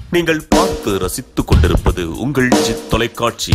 நீங்கள் பார்த்து ரசித்துக் கொண்டிருப்பது உங்கள் ஜித் தொலைக்காட்சி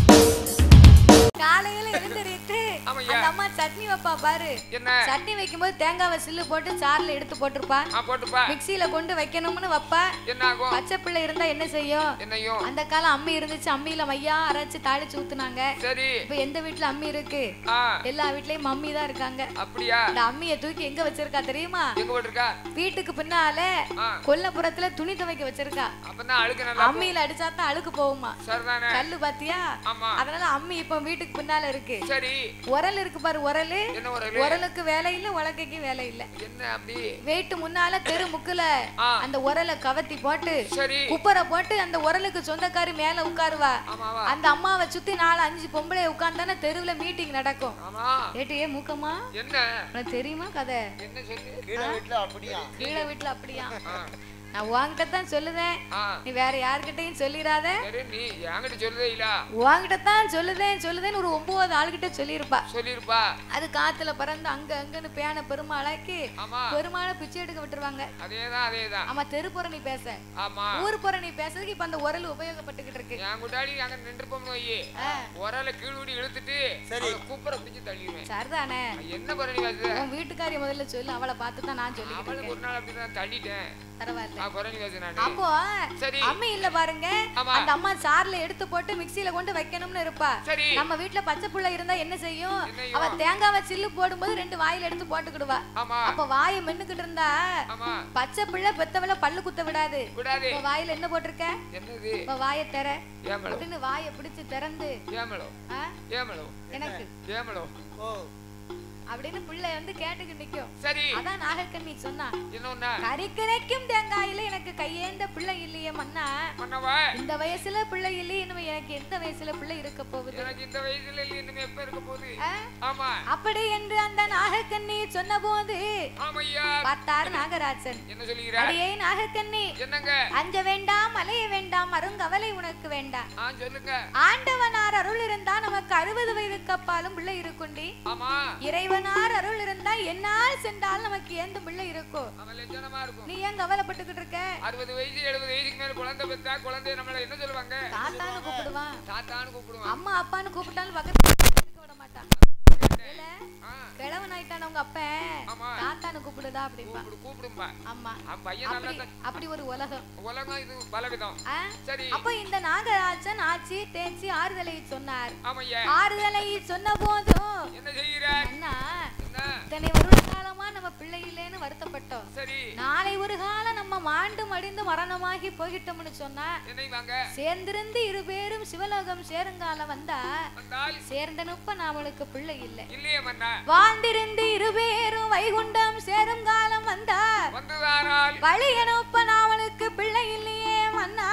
காலையில எழுந்திரிட்டு ஆமாய்யா. அந்த அம்மா சட்னி வைப்பா பாரு என்ன சட்னி வைக்கும்போது தேங்காவை சில்லு போட்டு சாறுல எடுத்து போட்டிருப்பா ஆ போட்டுப்பா மிக்ஸியில கொண்டு வைக்கணும்னு வைப்பா என்ன ஆகும் பச்சை பிள்ளை இருந்தா என்ன செய்யும் என்னையும் அந்த காலம் அம்மி இருந்துச்சு அம்மியில மையா அரைச்சு தாளிச்சு ஊத்துனாங்க சரி இப்ப எந்த வீட்ல அம்மி இருக்கு ஆ எல்லா வீட்லயும் மம்மி தான் இருக்காங்க அப்படியா இந்த அம்மிய தூக்கி எங்க வச்சிருக்கா தெரியுமா எங்க போட்டிருக்கா வீட்டுக்கு பின்னால ஆ கொல்லப்புறத்துல துணி துவைக்க வச்சிருக்கா அப்பதான் அழுக்கு நல்லா அம்மியில அடிச்சா தான் அழுக்கு போகுமா சரிதானே கல்லு பாத்தியா ஆமா அதனால அம்மி இப்ப வீட்டுக்கு பின்னால இருக்கு சரி உரல் இருக்கு பாரு உரலு என்ன ஒரு உரலுக்கு வேலை இல்ல உலக்கைக்கு வேலை இல்ல என்ன அப்படி வீட்டு முன்னால தெரு முக்குல ஆ அந்த உரலை கவத்தி போட்டு சரி குப்பரை போட்டு அந்த உரலுக்கு சொந்தக்காரி மேல உட்காருவா ஆமாவா அந்த அம்மாவை சுத்தி நாலு அஞ்சு பொம்பளை உட்கார்ந்தானே தெருவுல மீட்டிங் நடக்கும் ஆமா ஏட்டு ஏ மூக்கம்மா என்ன உனக்கு தெரியுமா கதை என்ன சொல்லு கீழே வீட்டுல அப்படியா கீழே வீட்டுல அப்படியா ஆ நான் உன்கிட்ட தான் சொல்லுதேன் ஆ நீ வேற யார்கிட்டயும் சொல்லிடாத சரி நீ என்கிட்ட சொல்லுதே இல்ல உன்கிட்ட தான் சொல்லுதேன் சொல்லுதேன்னு ஒரு ஒன்பது ஆள்கிட்ட சொல்லியிருப்பா சொல்லிருப்பா அது காத்துல பறந்து அங்க அங்கன்னு பேன பெருமாளாக்கி ஆமா பெருமாளை பிச்சை எடுக்க விட்டுருவாங்க அதேதான் அதேதான் ஆமா தெரு புற நீ பேச ஆமா ஊர் புற நீ பேசுறதுக்கு இப்ப அந்த உரல் உபயோகப்பட்டுக்கிட்டு இருக்கு என் கூட்டாளி அங்க நின்றுப்போம் நோயி ஆ, உரல கீழ்விடி இழுத்துட்டு சரி. குப்பரை பிடிச்சு தள்ளிடுவேன் சரிதானே என்ன பண்ணி பேசுற உன் வீட்டுக்காரி முதல்ல சொல்லு அவளை பார்த்து தான் நான் சொல்லிக்கிட்டு அவளுக்கு இருக்கேன் ஒரு நாள் அப்படிதான் தள்ளிட்டேன் பரவாயில்ல நான் புறணி பேச நானு அப்போ சரி அம்மி இல்ல பாருங்க ஆமா. அந்த அம்மா சார்ல எடுத்து போட்டு மிக்ஸியில கொண்டு வைக்கணும்னு இருப்பா சரி நம்ம வீட்ல பச்சை புள்ள இருந்தா என்ன செய்யும் என்னையும்? அவ தேங்காவை சில்லு போடும்போது ரெண்டு வாயில எடுத்து போட்டுக்கிடுவா ஆமா அப்ப வாயை மென்னுக்கிட்டு இருந்தா ஆமா பச்சை பிள்ளை பெத்தவள பல்லு குத்த விடாது விடாதே இப்ப வாயில என்ன போட்டிருக்க என்னது இப்ப வாயை திற ஏமளோ அப்படின்னு வாயை பிடிச்சு திறந்து ஏமளோ ஆ, ஏமளோ எனக்கு ஏமளோ ஓ அப்படின்னு பிள்ளை வந்து கேட்டுக்கு நிக்கும் சரி அதான் நாகக்கண்ணி சொன்னா என்ன ஒண்ணா கறிக்கரைக்கும் தேங்காயில எனக்கு கையேந்த பிள்ளை இல்லையே மன்னா பண்ணவா இந்த வயசுல பிள்ளை இல்லையே இனிமே எனக்கு எந்த வயசுல பிள்ளை இருக்க போகுது எனக்கு இந்த வயசுல இல்ல இனிமே எப்ப இருக்க போகுது ஆ? ஆமா அப்படி என்று அந்த நாகக்கண்ணி சொன்ன போது ஆமையா பார்த்தார் நாகராஜன் என்ன சொல்லுகிற அடியே நாகக்கண்ணி என்னங்க அஞ்ச வேண்டாம் அலைய வேண்டாம் அருங்கவலை உனக்கு வேண்டாம் ஆ சொல்லுங்க ஆண்டவனார் அருள் இருந்தா நமக்கு அறுபது வயதுக்கு அப்பாலும் பிள்ளை இருக்குண்டி ஆமா இறைவனார் அருள் இருந்தா என்னால் சென்றால் நமக்கு எந்த பிள்ளை இருக்கும் அவன் லட்சணமா இருக்கும் நீ ஏன் கவலைப்பட்டுக்கிட்டு இருக்க அறுபது வயசு எழுபது வயசுக்கு மேல குழந்தை பெற்றா குழந்தை நம்மள என்ன சொல்லுவாங்க தாத்தான்னு கூப்பிடுவான் தாத்தான்னு கூப்பிடுவான் அம்மா அப்பான்னு கூப்பிட்டாலும் பக்கத்துல இருக்க விட மாட்டான் இல்ல ஆ, கிழவன் ஆயிட்டான உங்க அப்பன் ஆமா. தாத்தான்னு கூப்பிடுதா அப்படிம்பா கூப்பிடு கூப்பிடும்பா ஆமா அவன் பையன் நல்லா அப்படி தான் அப்படி ஒரு உலகம் உலகம் இது பலவிதம் ஆ? சரி அப்ப இந்த நாகராஜன் ஆட்சி தேய்ச்சி ஆறுதலை சொன்னார் ஆமையா ஆறுதலை சொன்ன போதும் என்ன செய்கிற அண்ணா என்ன இத்தனை வருட காலமா நம்ம பிள்ளை இல்லைன்னு வருத்தப்பட்டோம் சரி நாளை ஒரு காலம் நம்ம மாண்டு மடிந்து மரணமாகி போயிட்டோம்னு சொன்னா என்னை வாங்க சேர்ந்திருந்து இரு பேரும் சிவலோகம் சேருங்காலம் வந்தா வந்தால் சேர்ந்தனுப்ப நாமளுக்கு பிள்ளை இல்லை இல்லையே மன்னா வாழ்ந்திருந்து இரு பேரும் வைகுண்டம் சேரும் காலம் வந்தா வந்துதானால் வழி அனுப்ப நாமளுக்கு பிள்ளை இல்லையே மன்னா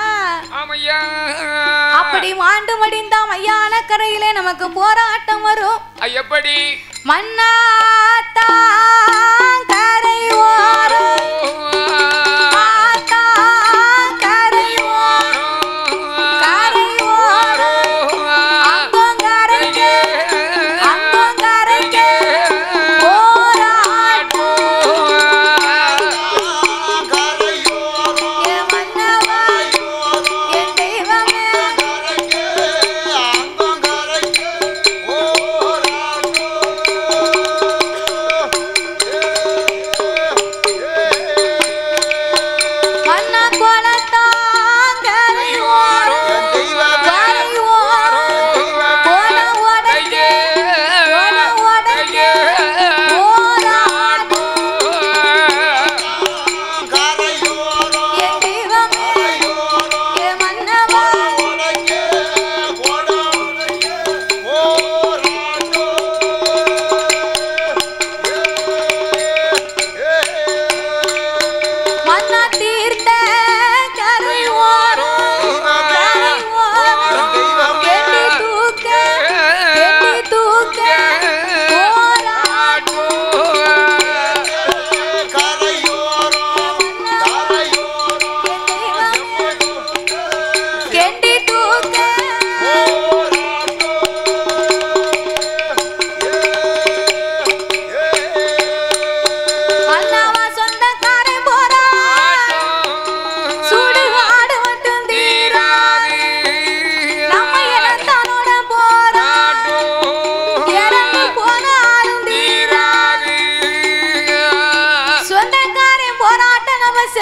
ஆமையா அப்படி மாண்டு மடிந்தா மையான கரையிலே நமக்கு போராட்டம் வரும் ஆ, எப்படி மன்னா தான் கரை ஓரம் ஆத்தா கரை ஓரம் கரை ஓரம் அங்கும் கரைக்கு அங்கும் கரைக்கு போராட்டம் கரையோரம் ஏ மன்னவா என் தெய்வமே அங்கம் கரைக்கு ஓராட்டம்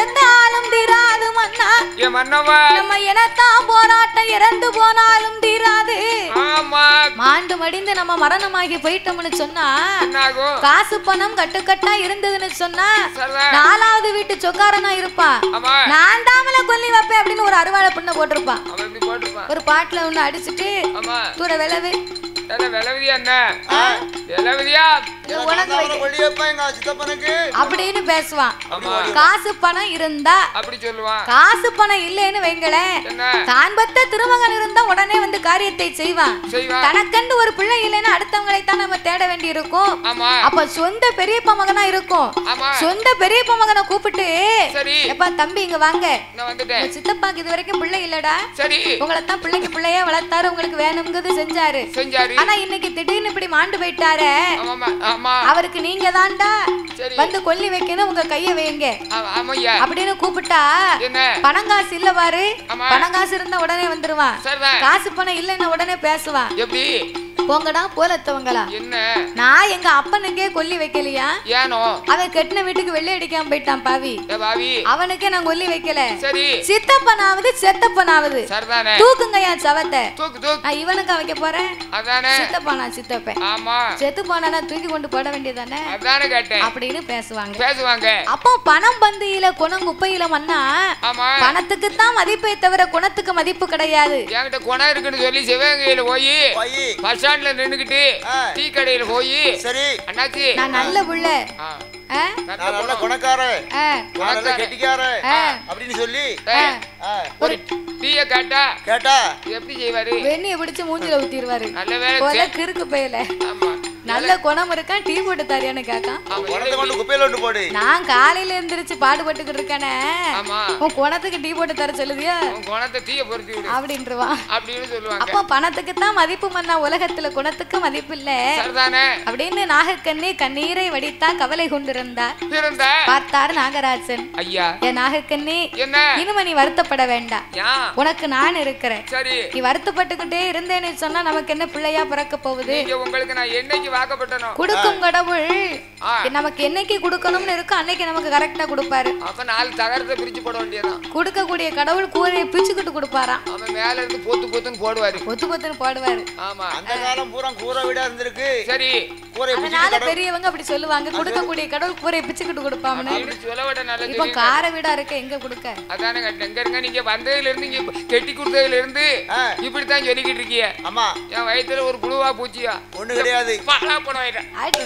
செத்தாலும் தீராது மன்னா என் மன்னவா நம்ம எனத்தான் போராட்டம் இறந்து போனாலும் தீராது ஆமா மாண்டு மடிந்து நம்ம மரணமாகி போயிட்டோம்னு சொன்னா என்னாகும் காசு பணம் கட்டுக்கட்டா இருந்ததுன்னு சொன்னா சரிதான் நாலாவது வீட்டு சொக்காரனா இருப்பான் ஆமா நான் தாமல கொல்லி வைப்பேன் அப்படின்னு ஒரு அருவாளை பண்ண போட்டிருப்பான் அவன் இப்படி போட்டிருப்பான் ஒரு பாட்டுல ஒண்ணு அடிச்சுட்டு ஆமா தூர விளவு என்ன விலவிதியா என்ன விலவிதியா உனக்கு அவனை கொல்லி வைப்பேன் எங்க சித்தப்பனுக்கு அப்படின்னு பேசுவான் ஆமா காசு பணம் இருந்தா அப்படி சொல்லுவான் காசு பணம் இல்லைன்னு வைங்களேன் என்ன தான் பத்த திருமகன் இருந்தா உடனே வந்து காரியத்தை செய்வான் செய்வான் தனக்கண்டு ஒரு பிள்ளை இல்லைன்னா அடுத்தவங்களை தான் நம்ம தேட வேண்டி இருக்கும் ஆமா அப்ப சொந்த பெரியப்பா மகனா இருக்கும் ஆமா சொந்த பெரியப்பா மகனை கூப்பிட்டு சரி எப்பா தம்பி இங்க வாங்க நான் வந்துட்டேன் உங்க சித்தப்பாக்கு இது வரைக்கும் பிள்ளை இல்லடா சரி உங்களை தான் பிள்ளைக்கு பிள்ளையா வளர்த்தாரு உங்களுக்கு வேணுங்கிறது செஞ்சாரு செஞ்சாரு ஆனா இன்னைக்கு திடீர்னு இப்படி மாண்டு போயிட்டாரு ஆமாமா ஆமா அவருக்கு நீங்க தான்டா சரி வந்து கொல்லி வைக்கணும் உங்க கைய வைங்க ஆ- ஆமாய்யா அப்படின்னு கூப்பிட்டா என்ன பணம் காசு இல்ல பாரு ஆமா. பணம் காசு இருந்தா உடனே வந்துருவான் சரிதான் காசு பணம் இல்லைன்னா உடனே பேசுவான் எப்படி போங்கடா போலத்தவங்களா என்ன நான் எங்க அப்பனுக்கே கொல்லி வைக்கலையா ஏனோ அவன் கெட்டின வீட்டுக்கு வெள்ளை அடிக்காம போயிட்டான் பாவி ஏ பாவி அவனுக்கே நான் கொல்லி வைக்கல சரி சித்தப்பனாவது செத்தப்பனாவது சரிதானே தூக்குங்க என் சவத்தை தூக்கு தூக்கு நான் இவனுக்கு வைக்க போறேன் அதானே சித்தப்பானா சித்தப்பேன் ஆமா செத்து போனானா தூக்கி கொண்டு போட வேண்டியதானே அதானே கேட்டேன் அப்படின்னு பேசுவாங்க பேசுவாங்க அப்போ பணம் பந்தியில குணம் குப்பையில மண்ணா ஆமா பணத்துக்கு தான் மதிப்பை தவிர குணத்துக்கு மதிப்பு கிடையாது என்கிட்ட குணம் இருக்குன்னு சொல்லி சிவகங்கையில போய் போய் பஸ் ஸ்டாண்ட்ல நின்னுக்கிட்டு ஆ. டீ கடையில போய் சரி அண்ணாச்சி நான் நல்ல புள்ள ஆ, ஆ? நல்ல நான் நல்ல குணம். குணக்காரன் ஆ, நான் நல்ல கெட்டிக்காரன் ஆ. அப்படின்னு சொல்லி ஏய், ஆ, ஒரு டீய கேட்டா கேட்டா எப்படி செய்வாரு வெந்நிய பிடிச்சு மூஞ்சில ஊத்திடுவாரு நல்ல வேலை கொலை சே- கிறுக்கு பயல ஆமா நல்ல குணம் இருக்கான் டீ போட்டு தரியான்னு கேட்கான் ஆமா, குணத்தை கொண்டு குப்பையில ஒன்று போடு நான் காலையில எந்திரிச்சு பாடுபட்டுக்கிட்டு இருக்கேனே ஆமா உன் குணத்துக்கு டீ போட்டு தர சொல்லுதியா உன் குணத்தை தீய பொருத்தி விடு அப்படின்றவான் அப்படின்னு சொல்லுவாங்க அப்போ பணத்துக்கு தான் மதிப்பு மன்னா உலகத்துல குணத்துக்கு மதிப்பு இல்ல சரிதானே அப்படின்னு நாகக்கண்ணி கண்ணீரை வடித்தா கவலை கொண்டிருந்தார் இருந்த பார்த்தார் நாகராஜன் ஐயா என் நாகக்கண்ணி என்ன இனிமே நீ வருத்தப்பட வேண்டாம் ஏன் உனக்கு நான் இருக்கிறேன் சரி நீ வருத்தப்பட்டுக்கிட்டே இருந்தேன்னு சொன்னா நமக்கு என்ன பிள்ளையா பிறக்க போகுது நீங்க உங்களுக்கு நான் என்னைக்கு வாக்கப்பட்டனோ கொடுக்கும் கடவுள் ஆ. நமக்கு என்னைக்கு கொடுக்கணும்னு இருக்கோ அன்னைக்கு நமக்கு கரெக்டா கொடுப்பாரு அப்ப நாலு தகரத்தை பிரிச்சு போட வேண்டியதான் கொடுக்கக்கூடிய கடவுள் கூரையை பிச்சுக்கிட்டு கொடுப்பாராம் அவன் மேல இருந்து பொத்து பொத்துன்னு போடுவாரு பொத்து பொத்துன்னு போடுவாரு ஆமா அந்த காலம் பூரா கூரை வீடா இருந்திருக்கு சரி கூரை அதனால பெரியவங்க அப்படி சொல்லுவாங்க கொடுக்கக்கூடிய கடவுள் கூரையை பிச்சுக்கிட்டு கொடுப்பாங்கன்னு அப்படின்னு சொல்ல விட நல்ல இப்போ தெரியும் கார வீடா இருக்க எங்க கொடுக்க அதானே கேட்டேன் எங்க இருங்க நீங்க வந்ததுல இருந்து இங்க கெட்டி கொடுத்ததுல இருந்து ஆ. இப்படித்தான் சொல்லிக்கிட்டு இருக்கீங்க ஆமா என் வயித்துல ஒரு புழுவா பூச்சியா ஒண்ணு கிடையாது பாலா பணம் ஆயிட்டேன் அடி.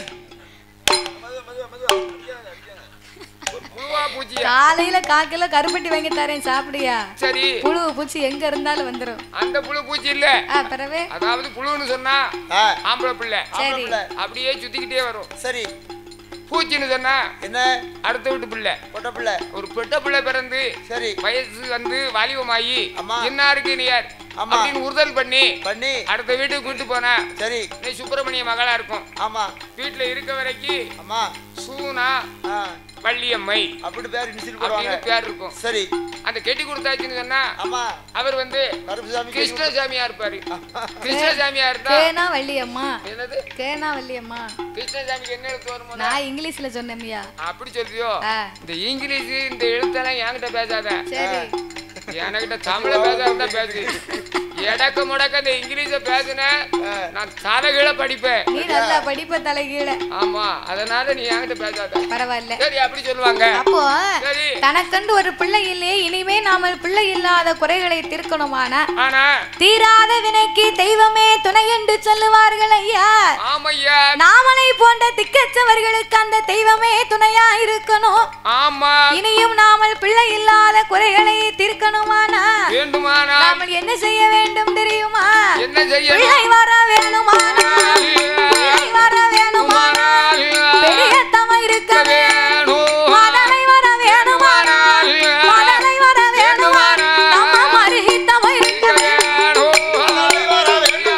புழுவா பூச்சியா காலையில காக்கில கருப்பட்டி வாங்கி தரேன் சாப்பிடியா சரி புழு பூச்சி எங்க இருந்தாலும் வந்துரும் அந்த புழு பூச்சி இல்ல ஆ பிறவே அதாவது புழுன்னு சொன்னா ஆ, ஆம்பளை பிள்ளை சரி பிள்ளை. அப்படியே சுத்திக்கிட்டே வரும் சரி பூச்சின்னு சொன்னா என்ன அடுத்த வீட்டு பிள்ளை பொட்ட பிள்ளை ஒரு பெட்ட பிள்ளை பிறந்து சரி வயசு வந்து வாலிபமாயி ஆமா. என்ன இருக்கு நீ யார் ஆமா. அப்படின்னு உறுதல் பண்ணி பண்ணி அடுத்த வீட்டுக்கு கூட்டு போன சரி நீ சுப்பிரமணிய மகளா இருக்கும் ஆமா வீட்டுல இருக்க வரைக்கும் ஆமா சூனா ஆ, வள்ளியம்மை அப்படி பேர் இனிச்சிட்டு போடுவாங்க அப்படின்னு பேர் இருக்கும் சரி அந்த கெட்டி கொடுத்தாச்சுன்னு சொன்னா ஆமா அவர் வந்து கருப்புசாமி கிருஷ்ணசாமியா இருப்பாரு கிருஷ்ணசாமியா இருந்தா கேனா வள்ளியம்மா என்னது கேனா வள்ளியம்மா கிருஷ்ணசாமிக்கு என்ன எழுத்து வருமோ நான் இங்கிலீஷ்ல சொன்னேன்யா அப்படி சொல்றியோ ஆ இந்த இங்கிலீஷ் இந்த எழுத்தெல்லாம் என்கிட்ட பேசாத சரி என்கிட்ட தமிழ பேசாதான் பேசு எடக்க முடக்க இந்த இங்கிலீஷ பேசுன நான் தலைகீழ படிப்பேன் நீ நல்லா படிப்ப தலைகீழ ஆமா அதனால நீ என்கிட்ட பேசாத பரவாயில்ல சரி அப்படி சொல்லுவாங்க அப்போ சரி தனக்கண்டு ஒரு பிள்ளை இல்லையே இனிமே நாம பிள்ளை இல்லாத குறைகளை தீர்க்கணுமானா ஆனா தீராத வினைக்கு தெய்வமே துணை என்று சொல்லுவார்கள் ஐயா ஆமையா நாமனை போன்ற திக்கச்சவர்களுக்கு அந்த தெய்வமே துணையா இருக்கணும் ஆமா இனியும் நாமல் பிள்ளை இல்லாத குறைகளை தீர்க்கணுமானா வேண்டுமானா நாமல் என்ன செய்ய வேண்டும் தெரியுமா என்ன செய்யணும் பிள்ளை வர வேணுமானா பிள்ளை வர வேணுமானா பெரிய தவம் இருக்க வேணும் மதலை வர வேணுமானா மதலை வர வேணுமானா நம்ம மருகி தவம் இருக்க மதலை வர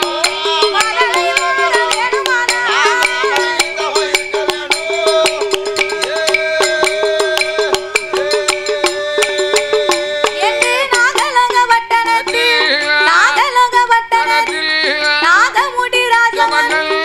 வேணுமானா என்று நாகலோக வட்டணத்தில் நாகலோக வட்டணத்தில் நாகமுடி ராஜமன்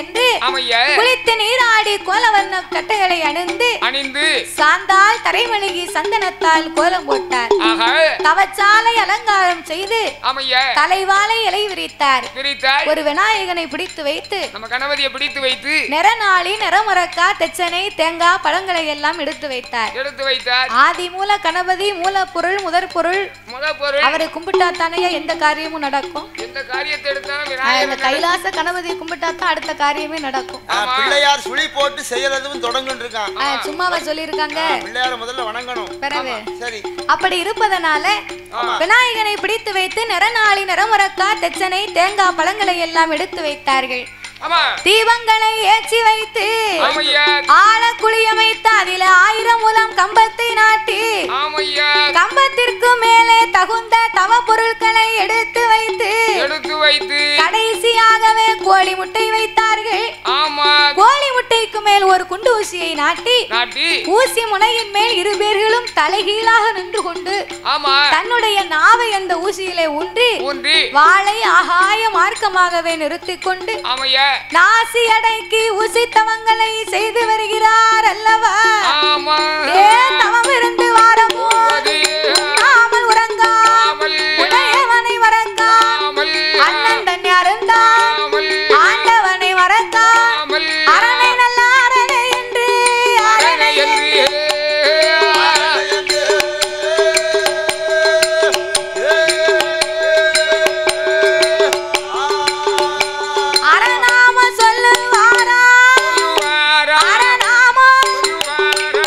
என்று ஆமையா குளித்து நீராடி கோலவர்ண கட்டைகளை அணிந்து அணிந்து சாந்தால் தரைமழுகி சந்தனத்தால் கோலம் போட்டார் ஆக தவச்சாலை அலங்காரம் செய்து ஆமையா தலைவாலை இலை விரித்தார் பிரித்தாய் ஒரு விநாயகனை பிடித்து வைத்து நம்ம கணபதியை பிடித்து வைத்து நிறநாளி நிறமுறக்கா தெச்சனை தேங்காய் பழங்களை எல்லாம் எடுத்து வைத்தார் எடுத்து வைத்தார் ஆதி மூல கணபதி மூலப்பொருள் முதற் பொருள் முத பொருள் அவரை கும்பிட்டாத்தானே எந்த காரியமும் நடக்கும் எந்த காரியத்தை எடுத்தாலும் ஆஹ், இந்த விநாயகர் கைலாச கணபதியை கும்பிட்டாதான் அடுத்த காரியமே நடக்கும் ஆ, பிள்ளையார் சுழி போட்டு செய்யறதும் தொடங்கும் இருக்கான் ஆஹ், சும்மாவா சொல்லியிருக்காங்க பிள்ளையார முதல்ல வணங்கணும் பிறகு சரி அப்படி இருப்பதனால விநாயகனை பிடித்து வைத்து நிறநாளி நிறமுறக்கா தெச்சனை தேங்காய் பழங்களை எல்லாம் எடுத்து வைத்தார்கள் ஆமா தீபங்களை ஏற்றி வைத்து ஆமையா ஆழ குளிய வைத்து அதில ஆயிரம் மூலம் கம்பத்தை நாட்டி ஆமையா கம்பத்திற்கு மேலே தகுந்த தவ பொருட்களை எடுத்து வைத்து எடுத்து வைத்து கடைசியாகவே கோழி முட்டை வைத்தார்கள் ஆமா கோழி முட்டைக்கு மேல் ஒரு குண்டு ஊசியை நாட்டி நாட்டி ஊசி முனையின் மேல் இரு பேர்களும் தலைகீழாக நின்று கொண்டு ஆமா தன்னுடைய நாவை அந்த ஊசியிலே ஊன்றி ஊன்றி வாளை ஆகாய மார்க்கமாகவே நிறுத்திக் கொண்டு ஆமையா நாசி அடக்கி ஊசி தவங்களை செய்து வருகிறார் அல்லவா ஆமா ஏ தவம் இருந்து வாரமோ உண்ணாமல் உறங்கா ஆமல் உடையவனை வரங்கா ஆமல் அண்ணன் தன் அருந்தா ஆமல் ஆண்டவனை வரங்கா ஆமல் அரணை நல்ல அரணை என்று அரணை என்று அரணாம சொல்லுவாரா சொல்லுவாரா அரணாம சொல்லுவாரா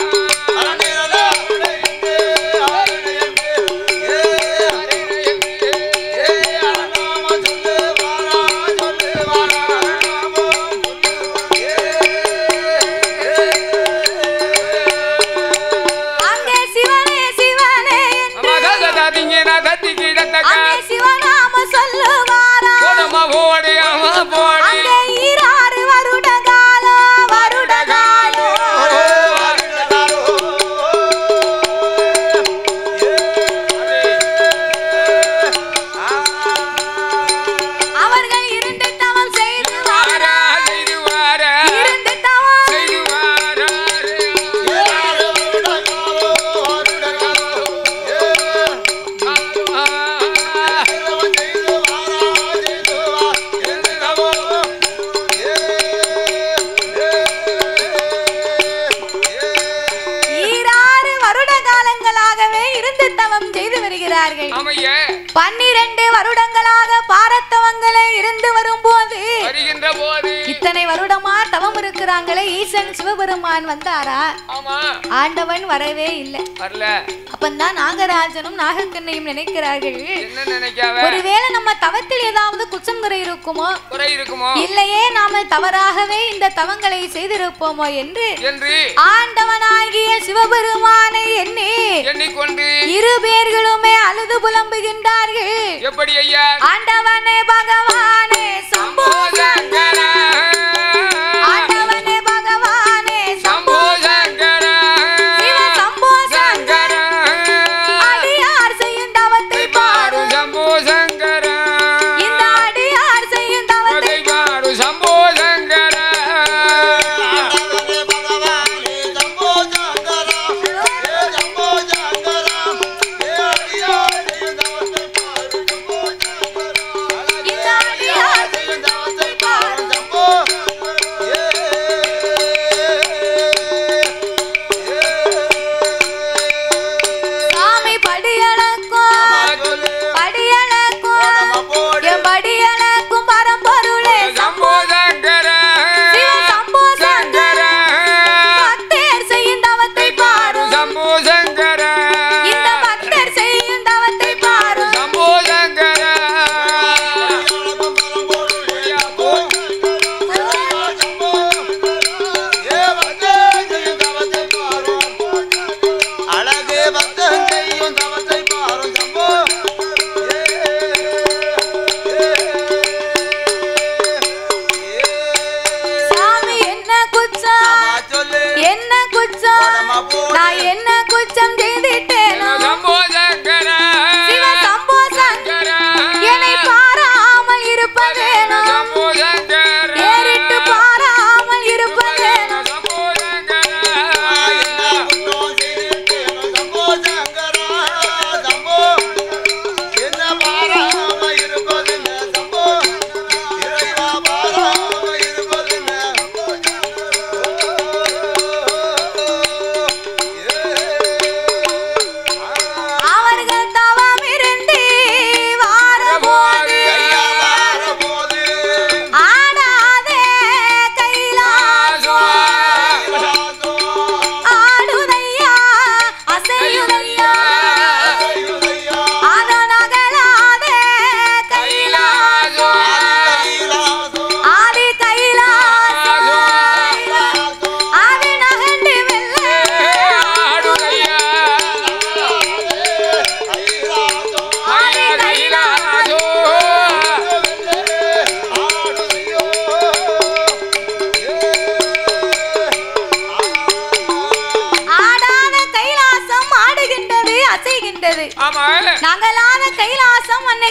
அங்கே சிவனே சிவனே என்று அம்மா கததாதிங்க நான் தத்தி கிடத்தக்க அங்கே சிவநாம சொல்லுவாரா போடுமா போடு அம்மா போடு அங்கே ஈராறு வருட காலம் வருட காலம் அவர்கள் இருந்து தவம் செய்து வாரா வாரா செய்து வாரா இருந்து தவம் செய்து வாரா ஈராறு வருட காலங்களாகவே இருந்து தவம் செய்து வருகிறார்கள் ஆமையா பன்னிரண்டு வருடங்களாக பாரத்தவங்களே இருந்து வரும்போது வருகின்ற போது இத்தனை வருடமா தவம் இருக்கிறாங்களே ஈசன் சிவபெருமான் வந்தாரா ஆமா ஆண்டவன் வரவே இல்லை வரல அப்பந்தான் நாகராஜனும் நாகக்கண்ணையும் நினைக்கிறார்கள் என்ன நினைக்காவ ஒருவேளை நம்ம தவத்தில் ஏதாவது குற்றம் குறை இருக்குமோ குறை இருக்குமோ இல்லையே நாம தவறாகவே இந்த தவங்களை செய்திருப்போமோ என்று என்று ஆண்டவனாகிய சிவபெருமானை எண்ணி எண்ணிக்கொண்டு இரு பேர்களுமே அழுது புலம்புகின்றார்கள் எப்படி ஐயா ஆண்டவனே பகவானே சம்போ சங்கரா ஆண்டவனே பகவானே சம்போ சம்போ சங்கரா சிவ சம்போ சங்கரா அடியார் செய்யும் தவத்தை பாரு பாரு சம்போ சங்கரா இந்த அடியார் செய்யும் தவத்தை பாரு சம்போ சங்கரா இந்த அடியார் செய்யும் தவத்தை பாரு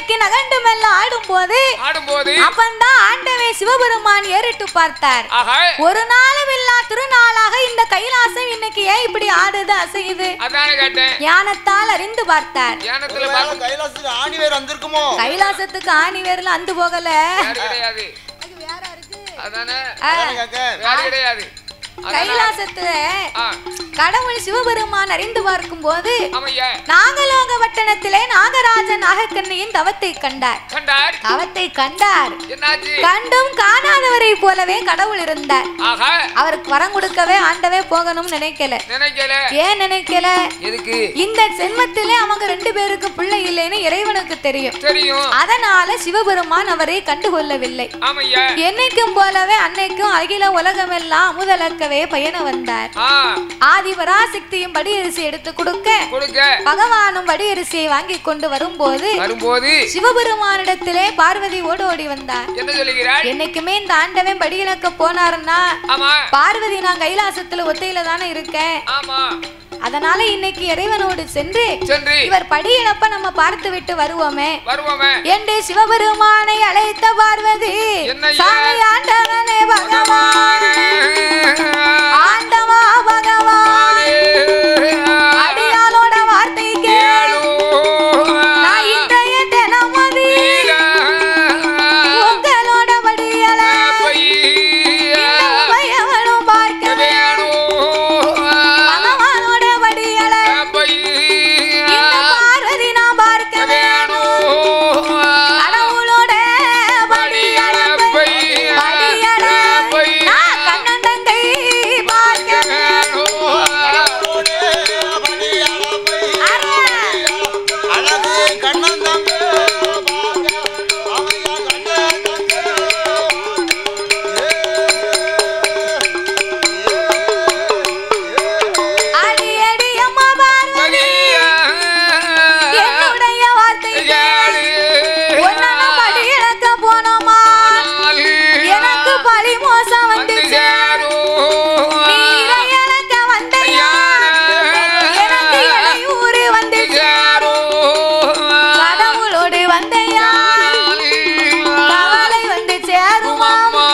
அன்னைக்கு நகண்டு மெல்ல ஆடும் போது ஆடும்போது அப்பந்தான் ஆண்டவே சிவபெருமான் ஏறிட்டு பார்த்தார் ஆஹா ஒரு நாளும் இல்லா திருநாளாக இந்த கைலாசம் இன்னைக்கு ஏன் இப்படி ஆடுது அசையுது அதானே கேட்டேன் ஞானத்தால் அறிந்து பார்த்தார் ஞானத்துல ஒருவேளை பார்க்க கைலாசத்துக்கு ஆணி வேர் வந்திருக்குமோ கைலாசத்துக்கு ஆணி வேர்ல அந்து போகல யாரு கிடையாது அதானே ஆ, அதானே கேக்க வேறு கிடையாது அதானே? கைலாசத்துல ஆ, கடவுள் சிவபெருமான் அறிந்து பார்க்கும் போது ஆமையா நாகலோக பட்டணத்திலே நாகராஜன் நாகக்கண்ணியின் தவத்தை கண்டார் கண்டார் தவத்தை கண்டார் என்னாச்சு கண்டும் காணாதவரை போலவே கடவுள் இருந்தார் ஆஹா அவருக்கு வரம் கொடுக்கவே ஆண்டவே போகணும்னு நினைக்கல நினைக்கல ஏன் நினைக்கல எதுக்கு இந்த ஜென்மத்திலே அவங்க ரெண்டு பேருக்கு பிள்ளை இல்லைன்னு இறைவனுக்கு தெரியும் தெரியும் அதனால சிவபெருமான் அவரை கண்டுகொள்ளவில்லை ஆமையா என்னைக்கும் போலவே அன்னைக்கும் அகில உலகமெல்லாம் அமுதலக்கவே பயணம் வந்தார் ஆ ஆதி பராசக்தியும் படியரிசி எடுத்து கொடுக்க கொடுக்க பகவானும் படியரிசியை வாங்கி கொண்டு வரும்போது வரும்போது சிவபெருமானிடத்திலே பார்வதி ஓடி ஓடி வந்தார் என்ன சொல்லுகிறாள் என்னைக்குமே இந்த ஆண்டவன் படி இழக்க போனாருன்னா ஆமா பார்வதி நான் கைலாசத்துல ஒத்தையில தானே இருக்கேன் ஆமா அதனால இன்னைக்கு இறைவனோடு சென்று சென்று இவர் படி இழப்ப நம்ம பார்த்து விட்டு வருவோமே வருவோமே என்று சிவபெருமானை அழைத்த பார்வதி என்னய்யா? சாமி ஆண்டவனே பகவான் ஆண்டவா பகவான் அடியாளோட வார்த்தை கேளு நான் இன்றைய தினமதி உங்களோட படியல இந்த உபயவனும் பார்க்கவே பகவானோட படியல இந்த பார்வதி நான் பார்க்கவே கடவுளோட படியல படியல நான் கண்ணன் தங்கை பார்க்கவே அழகு கண்ணன் தங்க அடி அடி அம்மா பார்வதி என்னுடைய வார்த்தை கேளு. உன்னை நான் படி இழக்க போனோமா எனக்கு பழி மோசம் வந்து நீ இதை இழக்க வந்தையா எனக்கு இடையூறு வந்து கடவுளோடு வந்தையா கவலை வந்து சேருமா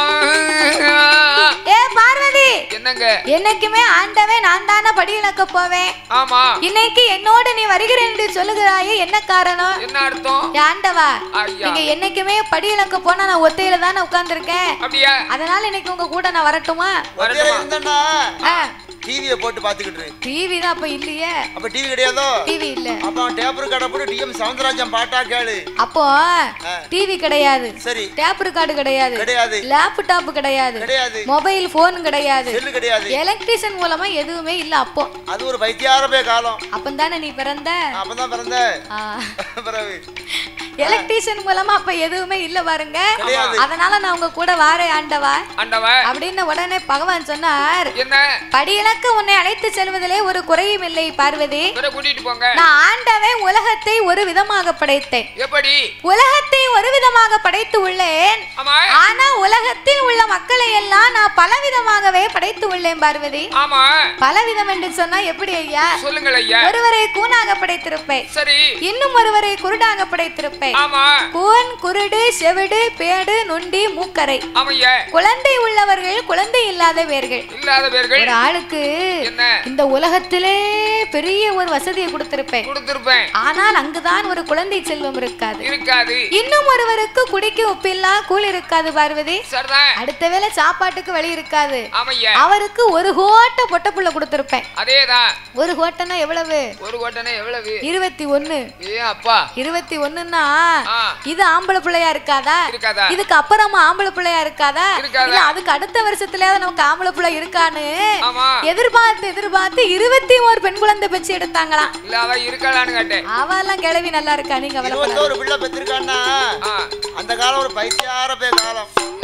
ஏ பார்வதி என்னங்க என்னைக்குமே ஆண்டவே நான் தானே படி இழக்க போவேன் ஆமா இன்னைக்கு என்னோடு நீ வருகிறேன் என்று சொல்லுகிறாயே என்ன காரணம் என்ன அர்த்தம் ஏ ஆண்டவா ஐயா. நீங்க என்னைக்குமே படி இழக்க போனா நான் ஒத்தையில தானே உட்கார்ந்துருக்கேன் அப்படியா அதனால இன்னைக்கு உங்க கூட நான் வரட்டுமா ஒத்தையில இருந்தேன்னா ஆ, டிவியை போட்டு பாத்துக்கிட்டு இரு. டிவி தான் அப்ப இல்லையே அப்ப டிவி கிடையாதோ டிவி இல்ல அப்ப அவன் டேப்பர் கடை போட்டு டிஎம் சவுந்தரராஜன் பாட்டா கேளு அப்போ டிவி கிடையாது சரி டேப் ரெக்கார்டு கிடையாது கிடையாது லேப்டாப் கிடையாது கிடையாது மொபைல் போன் கிடையாது செல்லு கிடையாது எலக்ட்ரிஷியன் மூலமா எதுவுமே இல்ல அப்போ அது ஒரு பைத்தியாரபே காலம் அப்பந்தானே நீ பிறந்த நான் அப்பதான் பிறந்த பிறகு எலக்ட்ரிஷியன் மூலமா அப்ப எதுவுமே இல்ல பாருங்க கிடையாது. அதனால நான் உங்க கூட வாரேன் ஆண்டவா ஆண்டவ அப்படின்னு உடனே பகவான் சொன்னார் என்ன படியிலக்க உன்னை அழைத்து செல்வதிலே ஒரு குறையும் இல்லை பார்வதி இவரை கூட்டிட்டு போங்க நான் ஆண்டவே உலகத்தை ஒரு விதமாக படைத்தேன் எப்படி உலகத்தை ஒரு விதமாக படைத்து உள்ளேன் ஆமா ஆனா உலகத்தில் உள்ள மக்களை எல்லாம் நான் பலவிதமாகவே படைத்து உள்ளேன் பார்வதி ஆமா பலவிதம் என்று சொன்னா எப்படி ஐயா சொல்லுங்கள் ஐயா ஒருவரை கூனாக படைத்திருப்பேன் சரி இன்னும் ஒருவரை குருடாக படைத்திருப்பேன் ஆமா கூன் குருடு செவிடு பேடு நுண்டி மூக்கரை ஆமையா குழந்தை உள்ளவர்கள் குழந்தை இல்லாதவர்கள் இல்லாத பேர்கள் ஒரு ஆளுக்கு என்ன இந்த உலகத்திலே பெரிய ஒரு வசதியை கொடுத்திருப்பேன் கொடுத்திருப்பேன் ஆனால் அங்குதான் ஒரு குழந்தை செல்வம் இருக்காது இருக்காது இன்னும் ஒருவருக்கு குடிக்க உப்பில்லா கூழ் இருக்காது பார்வதி சரிதான் அடுத்த வேளை சாப்பாட்டுக்கு வழி இருக்காது ஆமையா அவருக்கு ஒரு கோட்டை பொட்டப்புள்ள கொடுத்திருப்பேன் அதேதான் ஒரு கோட்டைனா எவ்வளவு ஒரு கோட்டனை எவ்வளவு இருபத்தி ஒண்ணு ஏ அப்பா இருபத்தி ஒண்ணுன்னா ஆ இது ஆம்பளை பிள்ளையா இருக்காதா இருக்காதா இதுக்கு அப்புறமா ஆம்பளை பிள்ளையா இருக்காதா இருக்காதா? இல்ல அதுக்கு அடுத்த வருஷத்துலயாவது நமக்கு ஆம்பளை பிள்ளை இருக்கான்னு ஆமா எதிர்பார்த்து எதிர்பார்த்து இருபத்தி ஒரு பெண் குழந்தை பெற்று எடுத்தாங்களாம் இல்ல அவ இருக்கலான்னு கேட்டேன் அவெல்லாம் கிளவி நல்லா இருக்கா நீங்க கவலைப்படாத இருபத்தோரு பிள்ளை பெற்றிருக்கான்னா ஆ அந்த காலம் ஒரு பைத்தியாரபே காலம்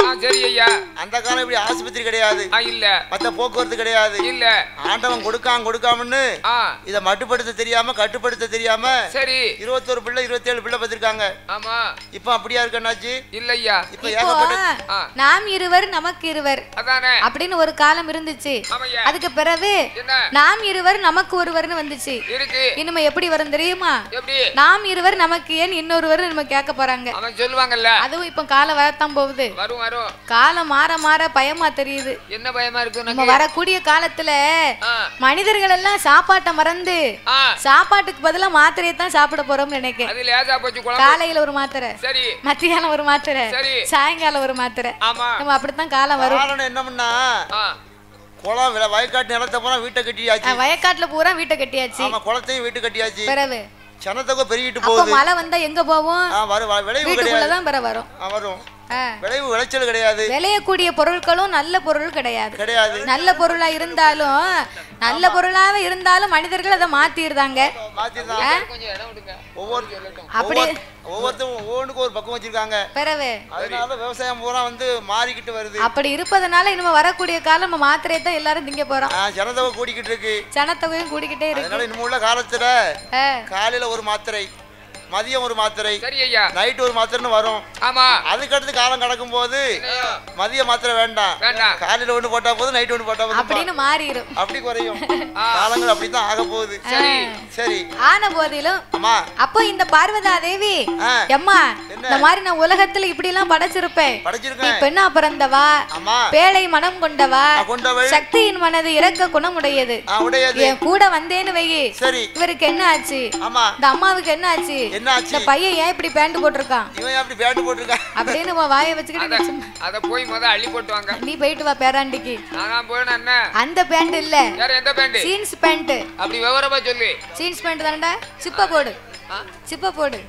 ஆ சரி ஐயா அந்த காலம் இப்படி ஆஸ்பத்திரி கிடையாது ஆ இல்ல மத்த போக்குவரத்து கிடையாது இல்ல ஆண்டவன் கொடுக்கான் கொடுக்காமன்னு ஆ இத மட்டுப்படுத்த தெரியாம கட்டுப்படுத்த தெரியாம சரி இருபத்தோரு பிள்ளை இருபத்தேழு பிள்ளை பத்திருக்காங்க ஆமா இப்ப அப்படியா இருக்கண்ணாச்சு இல்ல ஐயா இப்ப இப்போ ஏகப்பட்ட ஆ. நாம் இருவர் நமக்கு இருவர் அதானே அப்படின்னு ஒரு காலம் இருந்துச்சு ஆமையா அதுக்கு பிறகு என்ன நாம் இருவர் நமக்கு ஒருவர்னு வந்துச்சு இருக்கு இனிமே எப்படி வரும் தெரியுமா எப்படி நாம் இருவர் நமக்கு ஏன் இன்னொருவர் நம்ம கேட்க போறாங்க அவன் சொல்லுவாங்கல்ல அதுவும் இப்ப காலம் வரத்தான் போகுது வரும் வரும் காலம் மாற மாற பயமா தெரியுது என்ன பயமா இருக்கு நம்ம உனக்கு வரக்கூடிய காலத்துல ஆ மனிதர்கள் எல்லாம் சாப்பாட்டை மறந்து ஆ சாப்பாட்டுக்கு பதிலா மாத்திரையை தான் சாப்பிட போறோம்னு நினைக்கிறேன் அது லேசா போச்சு குழம்பு காலையில ஒரு மாத்திரை சரி மத்தியானம் ஒரு மாத்திரை சரி. சாயங்காலம் ஒரு மாத்திரை ஆமா நம்ம அப்படித்தான் காலம் வரும் காரணம் என்னமுன்னா ஆ குளம் விளை- வயக்காட்டு நிலத்தை போனா வீட்டை கட்டியாச்சு அஹ் வயக்காட்டுல பூரா வீட்டை கட்டியாச்சு ஆமா குளத்தையும் வீட்டு கட்டியாச்சு பிறகு சனத்தொகை பெருகிட்டு அப்போ போகுது மழை வந்தா எங்க போவோம் ஆ, வரும் வ- விளைவு கிடையாது வீட்டுக்குள்ளதான் பிற வரும் ஆ, வரும் ஆ. விளைவு விளைச்சல் கிடையாது விளையக்கூடிய பொருட்களும் நல்ல பொருள் கிடையாது கிடையாது நல்ல பொருளா இருந்தாலும் நல்ல பொருளாவே இருந்தாலும் மனிதர்கள் அதை மாத்திடுறாங்க மாத்திருந்தாங்க கொஞ்சம் இடம் விடுங்க ஒவ்வொரு அப்படி ஒவ்வொரு- ஒவ்வொருத்தரும் ஒவ்வொன்றுக்கும் ஒரு பக்கம் வச்சிருக்காங்க பிறகு அதனால விவசாயம் பூரா வந்து மாறிக்கிட்டு வருது அப்படி இருப்பதனால இனிமே வரக்கூடிய காலம் நம்ம மாத்திரையை தான் எல்லாரும் திங்க போறோம் ஆ, ஜனத்தொகை கூடிக்கிட்டு இருக்கு ஜனத்தொகையும் கூடிக்கிட்டே இருக்கு அதனால இன்னும் உள்ள காலத்துல ஆ. காலையில ஒரு மாத்திரை மதியம் ஒரு மாத்திரை சரி ஐயா நைட் ஒரு மாத்திரைன்னு வரும் ஆமா அதுக்கடுத்து காலம் கடக்கும் போது என்னையா? மதிய மாத்திரை வேண்டாம் வேண்டாம் காலையில ஒண்ணு போட்டா போதும் நைட் ஒண்ணு போட்டா போதும் அப்படின்னு மாறிடும் அப்படி குறையும் காலங்கள் அப்படித்தான் ஆக போகுது சரி சரி ஆன போதிலும் அம்மா அப்போ இந்த பார்வதா தேவி ஆ. எம்மா என்ன? இந்த மாதிரி நான் உலகத்துல இப்படி எல்லாம் படைச்சிருப்பேன் நீ படிச்சிருக்கேன் பெண்ணா பிறந்தவா அம்மா பேழை மனம் கொண்டவா நான் கொண்டவள் சக்தியின் மனது இறக்க குணமுடையது ஆ, உடையது என் கூட வந்தேன்னு வையி சரி இவருக்கு என்ன ஆச்சு ஆமா இந்த அம்மாவுக்கு என்ன ஆச்சு என்ன ஆச்சு இந்த பையன் ஏன் இப்படி பேண்ட் போட்டிருக்கான் இவன் ஏன் அப்படி பேட்டு போட்டிருக்கான் அப்படின்னு உன் வாயை வச்சுக்கிட்டு அத நீ சும்மா- அத போய் முத அள்ளி போட்டு வாங்க நீ போயிட்டு வா பேராண்டிக்கு நானா போயினா என்ன அந்த பேண்ட் இல்ல வேற எந்த பேண்ட் ஜீன்ஸ் பேண்ட் அப்படி விவரமா சொல்லு ஜீன்ஸ் பேண்ட் தானடா சிப்ப போடு ஆ? சிப்ப போடு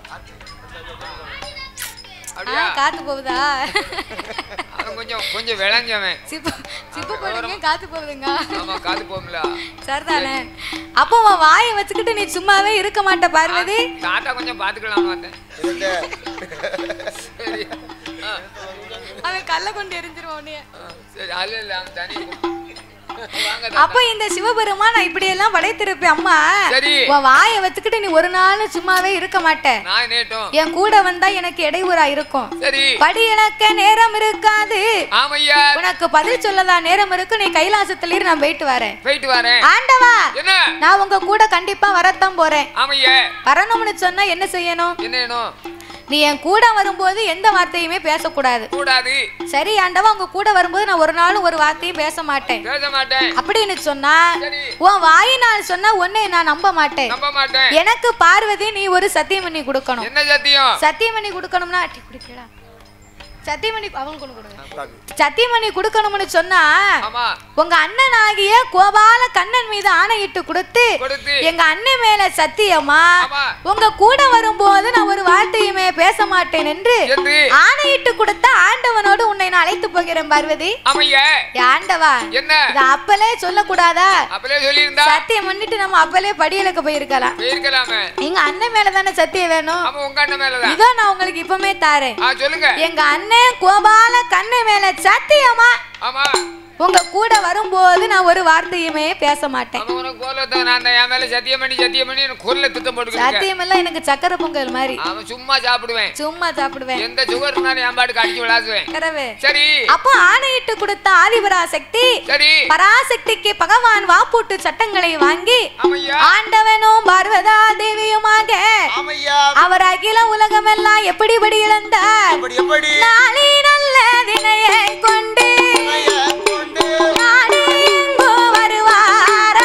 ஆ, அப்படியா காத்து போகுதா அவன் கொஞ்சம் கொஞ்சம் விளைஞ்சவன் சிப்ப சிப்ப போடுங்க காத்து போகுதுங்க ஆமா காது போகும்ல சரிதானே அப்போ உன் வாயை வச்சுக்கிட்டு நீ சும்மாவே இருக்க மாட்ட பார்வதி தாத்தா கொஞ்சம் பாத்துக்கலாம் வந்தேன் இருங்க. சரி ஆ, அவன் கல்ல கொண்டு எரிஞ்சிருவான் உன்னைய ஆ, சரி அல்ல இல்ல அவன் தனி வாங்க அப்ப இந்த சிவபெருமான் நான் இப்படி எல்லாம் படைத்திருப்பேன் அம்மா சரி உன் வாயை வச்சுக்கிட்டு நீ ஒரு நாள் சும்மாவே இருக்க மாட்ட நான் நேட்டும் என் கூட வந்தா எனக்கு இடையூறா இருக்கும் சரி படி இழக்க நேரம் இருக்காது ஆமையா உனக்கு பதில் சொல்லதான் நேரம் இருக்கு நீ கைலாசத்துல இரு நான் போயிட்டு வரேன் போயிட்டு வரேன் ஆண்டவா என்ன நான் உங்க கூட கண்டிப்பா வரத்தான் போறேன் ஆமையா வரணும்னு சொன்னா என்ன செய்யணும் என்ன வேணும் நீ என் கூட வரும்போது எந்த வார்த்தையுமே பேசக்கூடாது கூடாது சரி ஆண்டவா உங்க கூட வரும்போது நான் ஒரு நாளும் ஒரு வார்த்தையும் பேச மாட்டேன் பேச மாட்டேன் அப்படின்னு சொன்னா சரி உன் வாயினால் சொன்னா உன்னை நான் நம்ப மாட்டேன் நம்ப மாட்டேன் எனக்கு பார்வதி நீ ஒரு சத்தியம் பண்ணி கொடுக்கணும் என்ன சத்தியம் சத்தியம் பண்ணி கொடுக்கணும்னா டீ குடிக்கடா சத்தியம் பண்ணி அவங்க கொண்டு கொடுங்க சத்தியம் பண்ணி கொடுக்கணும்னு சொன்னா ஆமா உங்க அண்ணன் ஆகிய கோபால கண்ணன் மீது ஆணையிட்டு கொடுத்து கொடுத்து எங்க அண்ணன் மேல சத்தியமா ஆமா உங்க கூட வரும்போது நான் ஒரு வார்த்தையுமே பேச மாட்டேன் என்று என்று ஆணையிட்டு கொடுத்த ஆண்டவனோடு உன்னை நான் அழைத்து போகிறேன் பார்வதி ஆமையா ஏ ஆண்டவா என்ன இத அப்பலே சொல்லக்கூடாதா அப்பலே சொல்லியிருந்தா சத்தியம் பண்ணிட்டு நம்ம அப்பலே படியலுக்கு போயிருக்கலாம் போயிருக்கலாமே எங்க அண்ணன் மேல தானே சத்தியம் வேணும் ஆமா உங்க அண்ணன் மேலதான் இதோ நான் உங்களுக்கு இப்பமே தாரேன் ஆ சொல்லுங்க எங்க அண்ணன் கோபால கண்ணன் மேல சத்தியமா ஆமா உங்க கூட வரும்போது நான் ஒரு வார்த்தையுமே பேச மாட்டேன் அவன் உனக்கு கோலத்தை நான் என் மேல சத்தியம் பண்ணி சத்தியம் பண்ணி எனக்கு குரல திட்டம் போட்டுக்கிட்டு சத்தியம் எல்லாம் எனக்கு சக்கரை பொங்கல் மாதிரி அவன் சும்மா சாப்பிடுவேன் சும்மா சாப்பிடுவேன் எந்த சுகர் இருந்தாலும் என் பாட்டுக்கு அடிச்சு விளாசுவேன் கரவே சரி அப்போ ஆணையிட்டு கொடுத்த ஆதிபராசக்தி சரி பராசக்திக்கு பகவான் வாப்பூட்டு சட்டங்களை வாங்கி ஆமையா ஆண்டவனும் பார்வதா தேவியுமாக ஆமையா அவர் அகில உலகமெல்லாம் எப்படிபடி இழந்தார் எப்படி எப்படி நாளை நல்ல தினையை கொண்டு இணைய கொண்டு நாடு எங்கோ வருவாரா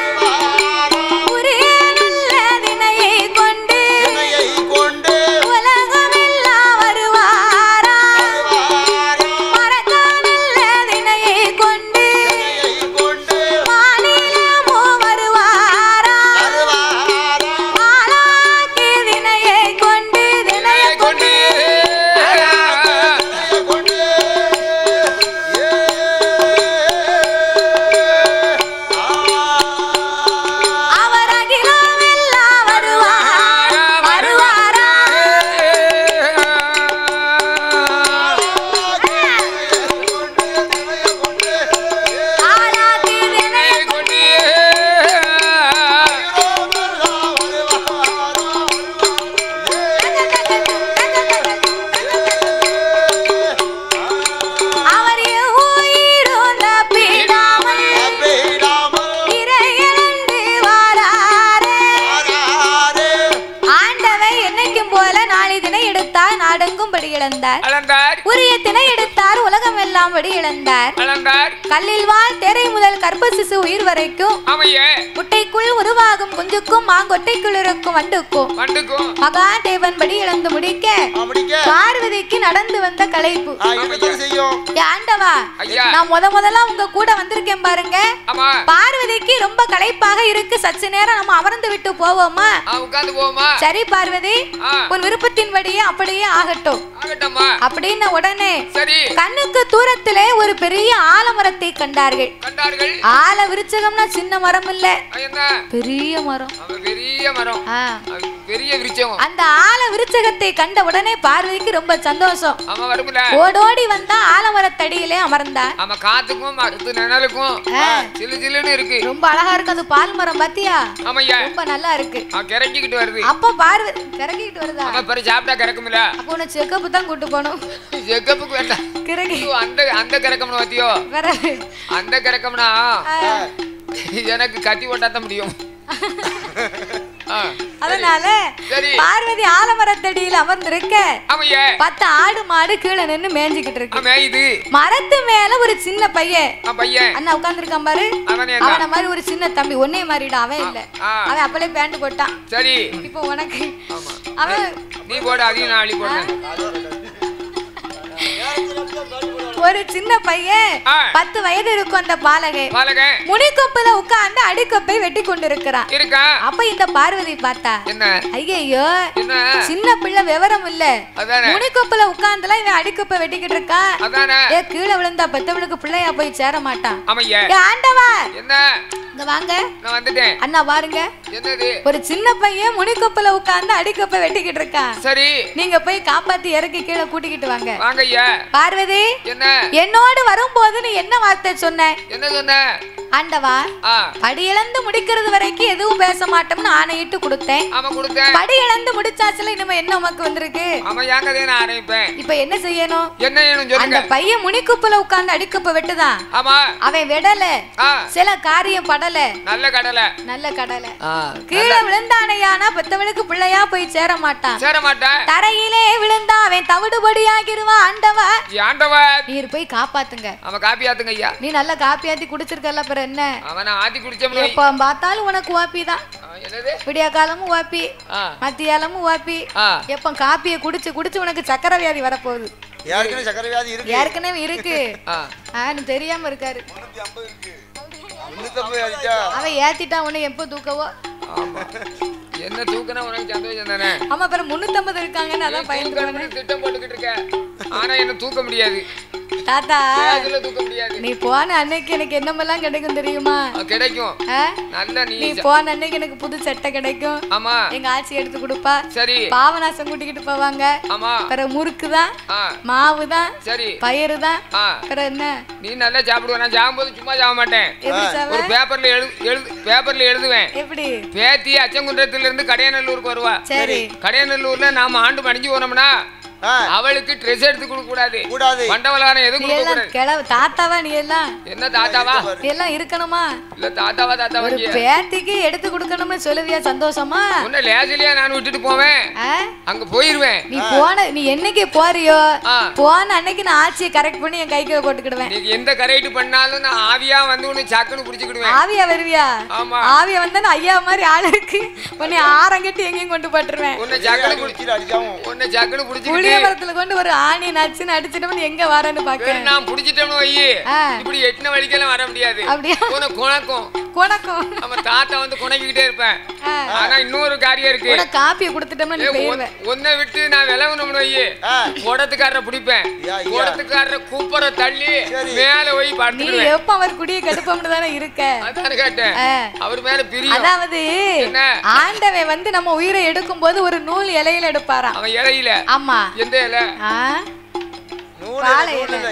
உரிய நல்ல தினையை கொண்டு இணையை கொண்டு உலகமெல்லாம் வருவாரா மறக்க நல்ல தினையை கொண்டு இணையை கொண்டு மாநிலமோ வருவாரா ஆளாக்கி தினையை கொண்டு தினையை கொண்டு கொண்டு படி இழந்தார் அளந்தார் உரிய திணை எடுத்தார் உலகம் எல்லாம் படி இழந்தார் அளந்தார் கல்லில் வாழ் தேரை முதல் கற்ப சிசு உயிர் வரைக்கும் அமைய முட்டைக்குள் உருவாகும் குஞ்சுக்கும் மாங்கொட்டைக்குள் இருக்கும் வண்டுக்கும் வண்டுக்கும் மகாதேவன் படி இழந்து முடிக்க அப்படிக்க பார்வதிக்கு நடந்து வந்த களைப்பு ஆ, இருக்கத்தான் செய்யும் ஏ ஆண்டவா ஐயா. நான் முத முதல்ல உங்க கூட வந்திருக்கேன் பாருங்க ஆமா பார்வதிக்கு ரொம்ப களைப்பாக இருக்கு சற்று நேரம் நம்ம அமர்ந்து விட்டு போவோமா ஆ உட்கார்ந்து போவோமா சரி பார்வதி ஆ. உன் விருப்பத்தின்படியே அப்படியே ஆகட்டும் ஆகட்டம்மா அப்படின்னு உடனே சரி கண்ணுக்கு தூரத்திலே ஒரு பெரிய ஆலமரத்தை கண்டார்கள் கண்டார்கள் ஆல விருச்சகம்னா சின்ன மரம் இல்ல ஆ, என்ன பெரிய மரம் அவன் பெரிய மரம் ஆ. அவன் பெரிய விருச்சம் அந்த ஆல விருச்சகத்தை கண்ட உடனே பார்வதிக்கு ரொம்ப சந்தோஷம் அவன் வரும்ல ஓடோடி வந்தா ஆலமரத்தடியிலே அமர்ந்தா அவன் காத்துக்கும் மரத்து நிழலுக்கும் ஆ. சிலு சிலுன்னு இருக்கு ரொம்ப அழகா இருக்கு அது பால் மரம் பாத்தியா ஆமையா ரொம்ப நல்லா இருக்கு அவன் கிறக்கிக்கிட்டு வருது அப்ப பார்வதி கிறக்கிட்டு வருதா அவன் பிறகு சாப்பிட்டா கிறக்குமில்ல அப்போ உன்னை செக்கப்பு தான் கூட்டு போகணும் செக்கப்புக்கு வேண்டாம் கிறக்கி ஐயோ, அந்த அந்த கிறக்கம்னு பாத்தியோ பிறகு அந்த கிறக்கம்னா ஆ, எனக்கு கத்தி ஓட்டாதான் முடியும் ஆ, அதனால சரி பார்வதி ஆலமரத்தடியில் அமர்ந்திருக்க ஆமையா பத்து ஆடு மாடு கீழே நின்னு மேய்ஞ்சுக்கிட்டு இருக்கு ஆமா இது மரத்து மேல ஒரு சின்ன பையன் அவன் பையன் அண்ணா உட்கார்ந்திருக்கான் பாரு அவனே என்ன அவன மாதிரி ஒரு சின்ன தம்பி ஒன்னே மாறிடா அவன் இல்ல ஆ. அவன் அப்பளே பேண்ட் போட்டான் சரி இப்போ உனக்கு ஆமா அவன் நீ போடு அதையும் நான் அள்ளி போடுறேன் ஒரு சின்ன பையன் ஆ. பத்து வயது இருக்கும் அந்த பாலகை பாலகன் முனிக்கொப்புல உட்கார்ந்து அடிக்கொப்பை வெட்டி கொண்டிருக்கிறான் இருக்கான் அப்ப இந்த பார்வதி பார்த்தா என்ன ஐயையோ என்ன சின்ன பிள்ளை விவரம் இல்ல அதானே முனிக்கொப்புல உட்கார்ந்துலாம் இவன் அடிக்கொப்பை வெட்டிக்கிட்டு இருக்கான் அதானே ஏ கீழே விழுந்தா பெத்தவளுக்கு பிள்ளையா போய் சேர மாட்டான் ஆமையா ஏ ஆண்டவா என்ன இங்க வாங்க நான் வந்துட்டேன் அண்ணா பாருங்க என்னது ஒரு சின்ன பையன் முனிக்கொப்புல உட்கார்ந்து அடிக்கொப்பை வெட்டிக்கிட்டு இருக்கான் சரி நீங்க போய் காப்பாத்தி இறக்கி கீழே கூட்டிக்கிட்டு வாங்க வாங்க ஐயா பார்வதி என்ன என்னோடு வரும்போது நீ என்ன வார்த்தை சொன்ன என்ன சொன்ன ஆண்டவா ஆ படி இழந்து முடிக்கிறது வரைக்கும் எதுவும் பேச மாட்டோம்னு ஆணையிட்டு கொடுத்தேன் அவன் கொடுத்தேன் படி இழந்து முடிச்சாச்சுல இனிமே என்ன உமக்கு வந்திருக்கு அவன் ஏங்கதே நான் ஆரம்பிப்பேன் இப்ப என்ன செய்யணும் என்ன வேணும் அந்த சொல்லுங்க பையன் முனிக்குப்புல உட்கார்ந்து அடிக்குப்ப வெட்டுதான் ஆமா அவன் விடல ஆ சில காரியம் படல நல்ல கடலை நல்ல கடலை ஆ கீழே விழுந்தானையானா பெத்தவளுக்கு பிள்ளையா போய் சேர மாட்டான் சேர மாட்டேன் தரையிலே விழுந்தா அவன் தவிடுபடியாகிருவான் ஆண்டவா ஆண்டவ நீர் போய் காப்பாத்துங்க அவன் காப்பி ஆத்துங்க ஐயா நீ நல்லா காப்பி ஆத்தி குடிச்சிருக்கல அப்புறம் என்ன அவனை ஆத்தி குடிச்சோம்னு எப்ப பார்த்தாலும் உனக்கு வாப்பி தான் என்னது விடிய காலமும் வாப்பி ஆ மத்தியாலமும் வாப்பி ஆ எப்ப காப்பியை குடிச்சு குடிச்சு உனக்கு சக்கரை வியாதி வரப்போகுது யாருக்குன்னு சக்கரை வியாதி இருக்கு ஏற்கனவே இருக்கு ஆ ஆன்னு தெரியாம இருக்காரு முன்னூத்தம்பது வியாதிட்டா அவன் ஏத்திட்டான் உன்னை எப்போ தூக்கவோ ஆமா என்ன தூக்குனா உனக்கு சந்தோஷம் தானே ஆமா அப்புறம் முன்னூத்தம்பது இருக்காங்கன்னு அதான் பயந்து போனேன் தூக்கணும்னு திட்டம் போட்டுக்கிட்டு இருக்க ஆனா என்ன தூக்க முடியாது தாத்தா அதுல தூக்க முடியாது நீ போன அன்னைக்கு எனக்கு என்னமெல்லாம் கிடைக்கும் தெரியுமா அது கிடைக்கும் ஆ? நல்ல நீ நீ போன அன்னைக்கு எனக்கு புது சட்டை கிடைக்கும் ஆமா எங்க ஆட்சி எடுத்து கொடுப்பா சரி பாவநாசம் கூட்டிக்கிட்டு போவாங்க ஆமா பிறகு முறுக்கு தான் ஆ மாவு தான் சரி பயிறு தான் ஆ பிறகு என்ன நீ நல்லா சாப்பிடுவ நான் சாகும்போது சும்மா சாக மாட்டேன் எப்படி ஒரு சாவ பேப்பர்ல எழுது எழுது பேப்பர்ல எழுதுவேன் எப்படி பேத்தி அச்சங்குன்றத்துல இருந்து கடையநல்லூருக்கு வருவா சரி கடையநல்லூர்ல நாம ஆண்டு மடிஞ்சு போனோம்னா ஆ அவளுக்கு ட்ரெஸ் எடுத்து கொடுக்க கூடாது கூடாது மண்டபலாரம் எதுவும் நீ கொடுக்க எல்லாம் கூடாது கிளவு தாத்தாவா நீ எல்லாம் என்ன தாத்தாவா நீ எல்லாம் இருக்கணுமா இல்ல தாத்தாவா தாத்தாவா ஒரு பேத்திக்கு எடுத்து கொடுக்கணும்னு சொல்லுவியா சந்தோஷமா உன்ன லேசிலியா நான் விட்டுட்டு போவேன் ஆ? அங்க போயிருவேன் நீ போன நீ என்னைக்கு போறியோ ஆ. போன அன்னைக்கு நான் ஆட்சியை கரெக்ட் பண்ணி என் கைக்கு போட்டுக்கிடுவேன் நீ எந்த கரைட்டு பண்ணாலும் நான் ஆவியா வந்து உன்னை சக்குன்னு புடிச்சுக்கிடுவேன் ஆவியா வருவியா ஆமா ஆவியா வந்தா நான் ஐயா மாதிரி ஆளு இருக்கு உன்னை ஆரம் கட்டி எங்கேயும் கொண்டு போட்டுருவேன் உன்னை சக்குன்னு புடி- குடிச்சிட்டு அடிச்சாவும் உன்னை சக்குன்னு புளிய புடிச்சுக்கிட்டு மரத்துல கொண்டு ஒரு ஆணி நச்சுன்னு அடிச்சிட்டோம்னு எங்க வரேன்னு வேற பாக்க நான் புடிச்சிட்டோம்னு வையி ஆ. இப்படி எட்டின வழிக்கெல்லாம் வர முடியாது அப்படியா உன குணக்கும் குணக்கும் நம்ம தாத்தா வந்து குணக்கிக்கிட்டே இருப்பேன் ஆ. ஆனா இன்னொரு காரியம் இருக்கு உனக்கு காப்பியை கொடுத்துட்டோம்னா நீ ஏய், போயிருவேன் உன்- உன்னை விட்டு நான் விலகணும்னு வையி ஆ குடத்துக்காரரை பிடிப்பேன் ஐயா, ஐயா. குடத்துக்காரரை கூப்பரை தள்ளி சரி. மேல போய் நீ படுத்துடுவேன் எப்ப அவர் குடிய கடுப்பம்னு தானே இருக்க அதானே கேட்டேன் ஆ. அவர் மேல பிரியும் அதாவது என்ன? ஆண்டவன் வந்து நம்ம உயிரை எடுக்கும் போது ஒரு நூல் இலையில எடுப்பாராம் அவன் இலையில ஆமா எந்த இலை ஆ நூறு வாழை நூறு இலை. இலை.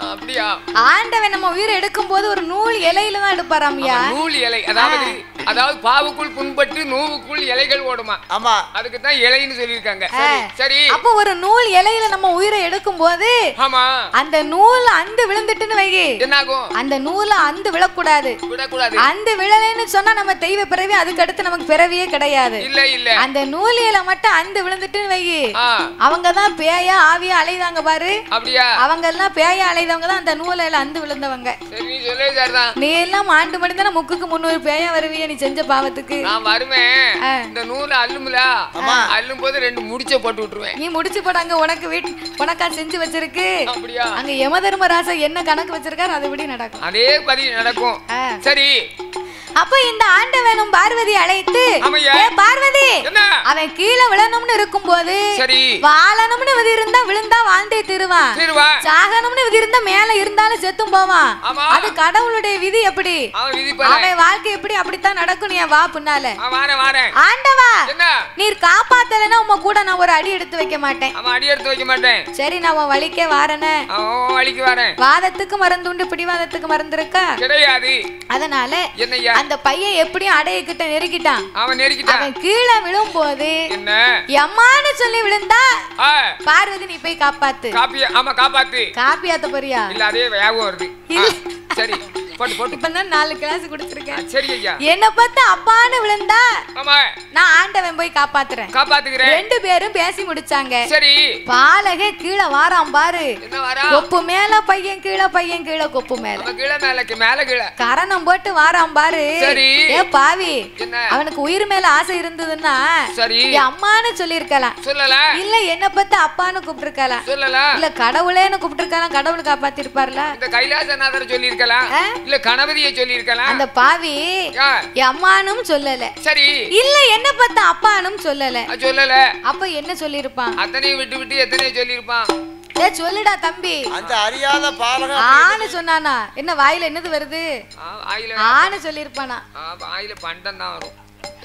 அப்படியா ஆண்டவன் நம்ம உயிரை எடுக்கும் போது ஒரு நூல் இலையில தான் எடுப்பாராம்யா ஆமா, நூல் இலை அதாவது அதாவது பாவுக்குள் புண்பட்டு நூவுக்குள் இலைகள் ஓடுமா ஆமா அதுக்கு தான் இலைன்னு சொல்லியிருக்காங்க சரி அப்போ ஒரு நூல் இலையில நம்ம உயிரை எடுக்கும் போது ஆமா அந்த நூல் அந்து விழுந்துட்டுன்னு வைகி என்னாகும் அந்த நூலை அந்து விழக்கூடாது விடக்கூடாது அந்து விழலைன்னு சொன்னா நம்ம தெய்வ பிறவி அதுக்கு அடுத்து நமக்கு பிறவியே கிடையாது இல்ல இல்ல அந்த நூலியல மட்டும் அந்து விழுந்துட்டுன்னு வைகி ஆ அவங்க தான் பேயா ஆவியா அலைதாங்க பாரு அப்படியா அவங்க எல்லாம் பேயா அலைதவங்க தான் அந்த நூலையில அந்து விழுந்தவங்க சரி நீ சொல்லவே சரிதான் நீ எல்லாம் ஆண்டு மணி தானே முக்குக்கு முன்னூறு பேயா வருவிய நீ செஞ்ச பாவத்துக்கு நான் வருவேன் ஆ. இந்த நூலை அள்ளும்ல அள்ளும் போது ரெண்டு முடிச்ச போட்டு விட்டுருவேன் நீ முடிச்சு போட அங்க உனக்கு வீட் உனக்கா செஞ்சு வச்சிருக்கு அப்படியா அங்க யம தர்மராசா என்ன கணக்கு வச்சிருக்காரு அதுபடி நடக்கும் அதே பதி நடக்கும் ஆ. சரி அப்போ இந்த ஆண்டவனும் பார்வதி அழைத்து ஆமையா. "ஏ பார்வதி என்ன அவன் கீழே விழணும்னு இருக்கும்போது சரி வாழணும்னு விதி இருந்தா விழுந்தா வாழ்ந்தே திருவான் திருவா சாகணும்னு விதி இருந்தா மேல இருந்தாலும் செத்தும் போவான் ஆமா. அது கடவுளுடைய விதி எப்படி அவன் விதிப்பல அவன் வாழ்க்கை எப்படி அப்படித்தான் நடக்கும் நீ வா பின்னால அவன் வாரேன் வாரேன் ஆண்டவா என்ன நீர் காப்பாத்தலைன்னா உங்க கூட நான் ஒரு அடி எடுத்து வைக்க மாட்டேன் அவன் அடி எடுத்து வைக்க மாட்டேன் சரி நான் உன் வழிக்கே வாரனே அவன் வழிக்கு வாரேன் வாதத்துக்கு மருந்து உண்டு பிடிவாதத்துக்கு மருந்து இருக்கா கிடையாது அதனால என்னய்யா அந்த பையன் எப்படியும் அடைய கிட்ட நெருக்கிட்டான் அவன் நெருக்கிட்டான் அவன் கீழே விழும்போது என்ன எம்மான்னு சொல்லி விழுந்தா ஆ, பார்வதி நீ போய் காப்பாத்து காப்பி ஆமா காப்பாத்து காப்பியாத்த போறியா இல்ல அதே ஞாபகம் வருது ஆ, சரி போட்டு போட்டு இப்பதான் நாலு கிளாஸ் கொடுத்துருக்கேன் சரி ஐயா என்ன பார்த்து அப்பான்னு விழுந்தா ஆமா நான் ஆண்டவன் போய் காப்பாத்துறேன் காப்பாத்துக்கிறேன் ரெண்டு பேரும் பேசி முடிச்சாங்க சரி பாலகே கீழே வாராம் பாரு என்ன வரா கொப்பு மேல பையன் கீழே பையன் கீழே கொப்பு மேல நம்ம கீழே மேல மேல கீழே கரணம் போட்டு வாராம் பாரு சரி. ஏ பாவி என்ன அவனுக்கு உயிர் மேல ஆசை இருந்ததுன்னா சரி என் அம்மான்னு சொல்லிருக்கலாம் சொல்லல இல்ல என்ன பத்தி அப்பான்னு கூப்பிட்டுருக்கலாம் சொல்லல இல்ல கடவுளேன்னு கூப்பிட்டுருக்கலாம் கடவுள் காப்பாத்திருப்பார்ல இந்த கைலாசநாதர் சொல்லி இருக்கலாம் ஆ? இல்ல கணபதியை சொல்லி இருக்கலாம் அந்த பாவி ஆ, என் அம்மானும் சொல்லல சரி இல்ல என்ன பத்த அப்பானும் சொல்லல அது சொல்லல அப்ப என்ன சொல்லிருப்பான் அத்தனையும் விட்டு விட்டு எத்தனையோ சொல்லியிருப்பான் ஏ சொல்லுடா தம்பி அந்த அறியாத பாலகன் ஆன்னு சொன்னானா என்ன வாயில என்னது வருது ஆ, ஆயில ஆன்னு சொல்லிருப்பானா ஆ, ஆயில பண்டம் தான் வரும்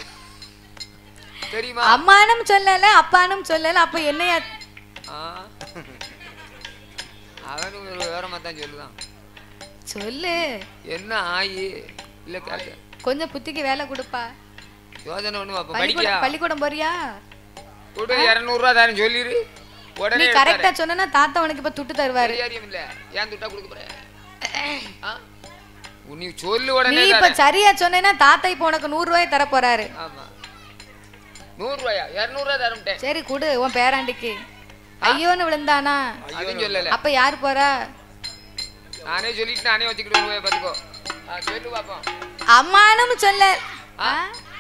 தெரியுமா அம்மானும் சொல்லல அப்பானும் சொல்லல அப்ப என்னையா ஆ. அவனும் ஒரு விவரமா தான் சொல்லுதான் சொல்லு என்ன ஆயி இல்ல கேட்க கொஞ்சம் புத்திக்கு வேலை கொடுப்பா யோசனை ஒண்ணு அப்ப படிக்கா பள்ளிக்கூடம் பள்ளிக்கூடம் போறியா கொடு இரநூறுவா தானே சொல்லிரு நீ உடனே கரெக்டா சொன்னா தாத்தா உனக்கு இப்ப துட்டு தருவாரு தெரியாரியம் இல்ல ஏன் துட்டா கொடுக்க போற ஆ? நீ சொல்லு நீ உடனே இப்ப தரேன். சரியா சொன்னேன்னா தாத்தா இப்ப உனக்கு நூறு ரூபாய் தர போறாரு ஆமா நூறு ரூபாயா இரநூறுவா தரமுட்டேன் சரி குடு உன் பேராண்டிக்கு ஐயோன்னு விழுந்தானா அதுவும் சொல்லல அப்ப யார் போறா நானே சொல்லிட்டு நானே வச்சுக்கிட்டு வருவேன் பாத்துக்கோ ஆ, சொல்லு பாப்போம் அம்மானும் சொல்ல ஆ?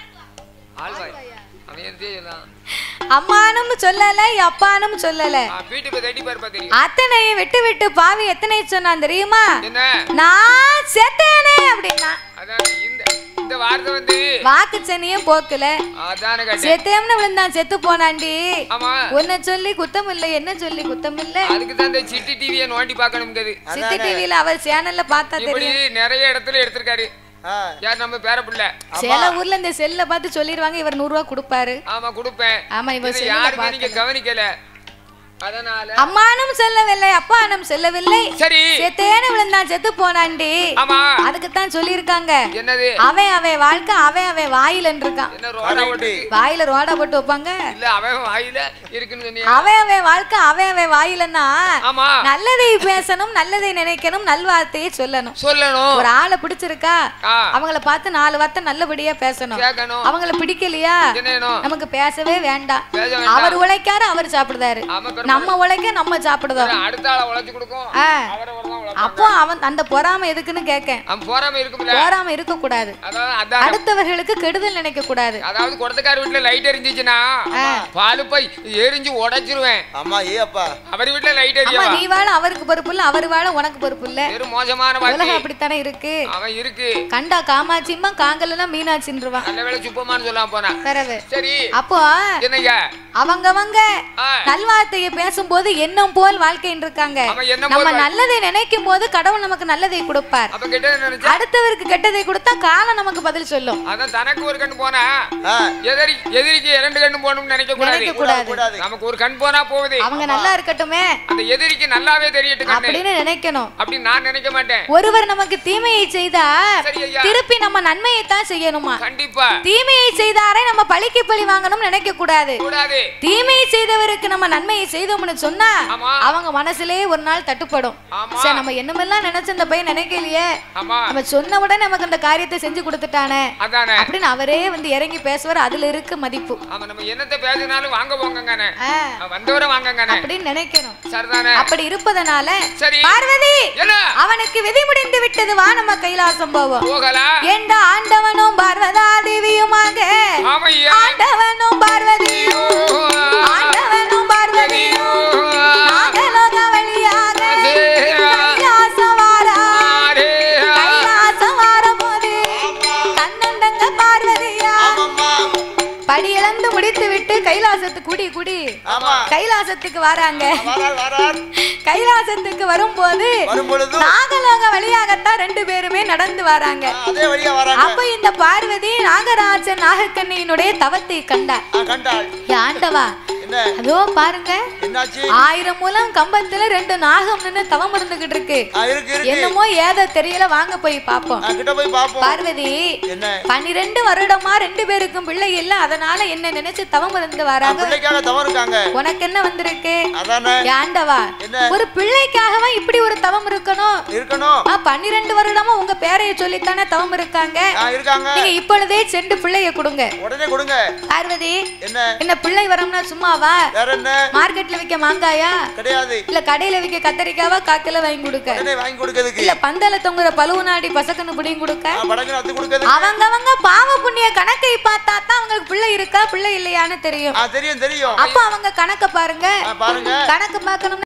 ஆள்வாய் அவன் எடுத்தே சொல்லலாம் அம்மானும் சொல்லல அப்பானும் சொல்லல ஆ, வீட்டு போய் தட்டி பாருப்பா தெரியும் அத்தனையும் விட்டு விட்டு பாவி எத்தனை சொன்னான் தெரியுமா என்ன நான் செத்தேனே அப்படின்னா அதான் இந்த இந்த வார்த்தை வந்து வாக்கு சனியும் போக்கல அதான கேட்டேன் செத்தேம்னு விழுந்தான் செத்து போனாண்டி ஆமா உன்னை சொல்லி குத்தம் இல்ல என்ன சொல்லி குத்தம் இல்ல அதுக்கு தான் இந்த சிட்டி டிவியை நோண்டி பார்க்கணுங்கிறது சித்தி டிவில அவர் சேனல்ல பார்த்தா இப்படி தெரியும் நிறைய இடத்துல எடுத்திருக்காரு ஆ, யார் நம்ம பேர பிள்ளை சில ஊர்ல இந்த செல்ல பார்த்து சொல்லிருவாங்க இவர் நூறு ரூபாய் கொடுப்பாரு ஆமா கொடுப்பேன் ஆமா இவர் இது செல்லுல யாருமே நீங்க பார்க்கல. கவனிக்கல அதனால அம்மானும் செல்லவில்லை அப்பானும் செல்லவில்லை சரி செத்தேன்னு விழுந்தான் செத்து போனாண்டி ஆமா அதுக்குத்தான் சொல்லியிருக்காங்க என்னது அவன் அவன் வாழ்க்கை அவன் அவன் வாயிலன்னு இருக்கான் என்ன ரோடா ஓட்டு வாயில ரோடா போட்டு வைப்பாங்க இல்ல அவன் வாயில இருக்குன்னு சொன்னியா அவன் அவன் வாழ்க்கை அவன் அவன் வாயிலன்னா ஆமா நல்லதை பேசணும் நல்லதை நினைக்கணும் நல்வார்த்தையை சொல்லணும் சொல்லணும் ஒரு ஆளை பிடிச்சிருக்கா ஆ அவங்கள பார்த்து நாலு வார்த்தை நல்லபடியா பேசணும் கேட்கணும் அவங்கள பிடிக்கலையா என்ன வேணும் நமக்கு பேசவே வேண்டாம் பேச வேண்டாம் அவர் உழைக்காரு அவர் சாப்பிடுதாரு ஆமா பெரும் நம்ம உழைக்க நம்ம சாப்பிடுதோம் அடுத்த ஆளை உழைச்சு கொடுக்கும் ஆ. அவரவர் தான் உழைப்பாங்க அப்போ அவன் அந்த பொறாமை எதுக்குன்னு கேட்கேன் அவன் போறாம இருக்கும்ல பொறாமை இருக்க கூடாது அதாவது அதான் அடுத்தவர்களுக்கு கெடுதல் நினைக்க கூடாது அதாவது குடத்துக்கார வீட்டுல லைட் எரிஞ்சிச்சுன்னா பாலு பை எரிஞ்சு உடைச்சிருவேன் அம்மா ஏ அப்பா அவர் வீட்டுல லைட் ஆமா எரியவா நீ வாழ அவருக்கு பொறுப்பு இல்ல அவர் வாழ உனக்கு பொறுப்பு இல்ல வெறும் மோசமான பாட்டி உலகம் அப்படித்தானே இருக்கு அவன் இருக்கு கண்டா காமாட்சிம்மா காங்கல்லாம் மீனாட்சின்றுவான் நல்ல வேலை சுப்பமான்னு சொல்லாம போனா பிறவு சரி அப்போ என்னய்யா அவங்கவங்க ஆ, நல்வார்த்தையை பேசும்போது எண்ணம் போல் வாழ்க்கைன்னு இருக்காங்க அவன் என்ன நம்ம போல் நல்லதை நினைக்கும் நினைக்கும் போது கடவுள் நமக்கு நல்லதை கொடுப்பார் அப்ப கிட்ட நினைச்சா அடுத்தவருக்கு கெட்டதை கொடுத்தா காலம் நமக்கு பதில் சொல்லும் அதான் தனக்கு ஒரு கண் போனா ஆ, எதிரி எதிரிக்கு இரண்டு கண்ணு போகணும்னு நினைக்க கூடாது நினைக்க கூடாது கூடாது நமக்கு ஒரு கண் போனா போகுது அவங்க நல்லா இருக்கட்டுமே அந்த எதிரிக்கு நல்லாவே தெரியட்டும் கண்ணு அப்படின்னு நினைக்கணும் அப்படி நான் நினைக்க மாட்டேன் ஒருவர் நமக்கு தீமையை செய்தா சரி ஐயா திருப்பி நம்ம நன்மையை தான் செய்யணுமா கண்டிப்பா தீமையை செய்தாரே நம்ம பழிக்கு பழி வாங்கணும்னு நினைக்க கூடாது கூடாது தீமையை செய்தவருக்கு நம்ம நன்மையை செய்தோம்னு சொன்னா ஆமா. அவங்க மனசுலயே ஒரு நாள் தட்டுப்படும் ஆமா. சரி நம்ம என்னமெல்லாம் நினைச்ச இந்த பையன் நினைக்கலையே ஆமா நம்ம சொன்ன உடனே நமக்கு அந்த காரியத்தை செஞ்சு கொடுத்துட்டானே அதானே அப்படின்னு அவரே வந்து இறங்கி பேசுவார் அதுல இருக்கு மதிப்பு ஆமா நம்ம என்னத்தை பேசினாலும் வாங்க போங்கங்கண்ணே ஆ, வந்தவரை வாங்கங்கண்ணே அப்படின்னு நினைக்கணும் சரிதானே அப்படி இருப்பதனால சரி பார்வதி என்ன அவனுக்கு விதி முடிந்து விட்டது வா நம்ம கைலாசம் போவோம் போகலாம் என்ற ஆண்டவனும் பார்வதா தேவியுமாக ஆமையா ஆண்டவனும் பார்வதியும் ஆண்டவனும் பார்வதியும் நாகலோக வழியாக கைலாசம் வாரா கைலாசம் வாரபோது கண்ணண்டங்க பார்வதியா ஆமாம்மா படி இழந்து முடித்து விட்டு கைலாசத்துக்கு குடி குடி ஆமா கைலாசத்துக்கு வராங்க வரார் வரார் கைலாசத்துக்கு வரும்போது வரும் பொழுது நாகலோக வழியாகத்தான் ரெண்டு பேருமே நடந்து வராங்க அதே வழியா வராங்க அப்ப இந்த பார்வதி நாகராஜன் நாகக்கண்ணியினுடைய தவத்தை கண்டார் ஆ, கண்டாள் ஏ ஆண்டவா என்ன அதோ பாருங்க என்னாச்சு ஆயிரம் மூலம் கம்பத்துல ரெண்டு நாகம் நின்னு தவம் இருந்துகிட்டு இருக்கு ஆ, இருக்கு இருக்கு என்னமோ ஏதோ தெரியல வாங்க போய் பாப்போம் ஆ, கிட்ட போய் பாப்போம் பார்வதி என்ன பன்னிரெண்டு வருடமா ரெண்டு பேருக்கும் பிள்ளை இல்ல அதனால என்ன நினைச்சு தவம் இருந்து ஆ, வராங்க பிள்ளைக்காக தவம் இருக்காங்க உனக்கு என்ன வந்திருக்கு அதானே ஏ ஆண்டவா என்ன ஒரு பிள்ளைக்காகவா இப்படி ஒரு தவம் இருக்கணும் இருக்கணும் ஆ, பன்னிரெண்டு வருடமா உங்க பேரைய சொல்லித்தானே தவம் இருக்காங்க ஆ, இருக்காங்க நீங்க இப்பொழுதே சென்று பிள்ளைய கொடுங்க உடனே கொடுங்க பார்வதி என்ன என்ன பிள்ளை வரம்னா சும்மாவா வேற என்ன மார்க்கெட்ல விக்க மாங்காயா கிடையாது இல்ல கடையில விக்க கத்திரிக்காவா காக்கில வாங்கி கொடுக்க உடனே வாங்கி கொடுக்கறதுக்கு இல்ல பந்தல தொங்குற பழுவு நாடி பசக்கன்னு புடியும் கொடுக்க ஆ, படகு அது கொடுக்கறதுக்கு அவங்கவங்க பாவ புண்ணிய கணக்கை பார்த்தா தான் அவங்களுக்கு பிள்ளை இருக்கா பிள்ளை இல்லையான்னு தெரியும் ஆ தெரியும் தெரியும் அப்ப அவங்க கணக்க பாருங்க ஆ, பாருங்க கணக்கு பார்க்கணும்னா